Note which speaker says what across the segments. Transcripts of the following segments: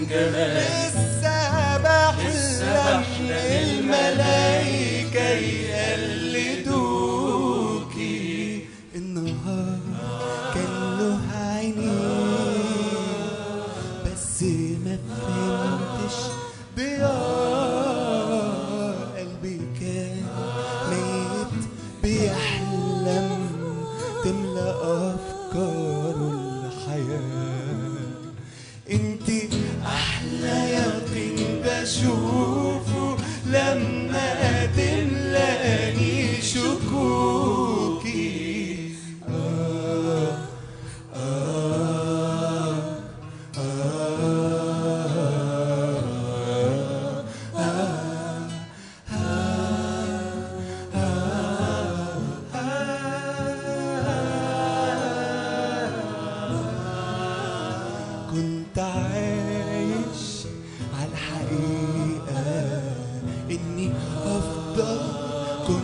Speaker 1: جمالك
Speaker 2: لسه بحلم الملايكة يقلدوكي النهار كان له عينين بس ما فهمتش ضياء قلبي كان ميت بيحلم تملى أفكاره الحياة انتي أحلى يقين بشوفه لما تملاني شكوكي آه آه كنت عايش على الحقيقة إني أفضل كن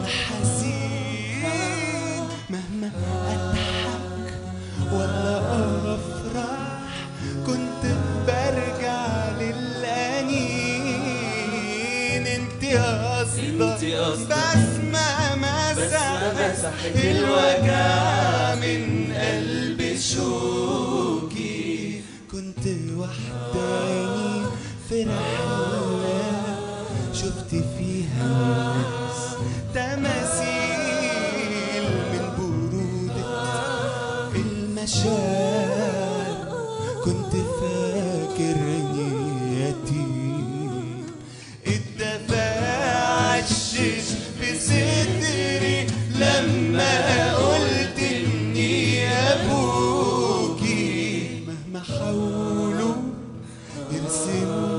Speaker 2: حزين مهما أضحك ولا أفرح كنت برجع للأنين انت قصدك
Speaker 1: انت قصدك
Speaker 2: بسمة
Speaker 1: بسمة
Speaker 2: مسحت
Speaker 1: مسحت
Speaker 2: الوجع من قلبي شوكي كنت وحداني في رحلة شفت فيها الناس تماثيل من برودة المشاعر كنت فاكرني يتيم الدفاع عشش في صدري لما قلت اني ابوكي مهما حاولوا يرسموا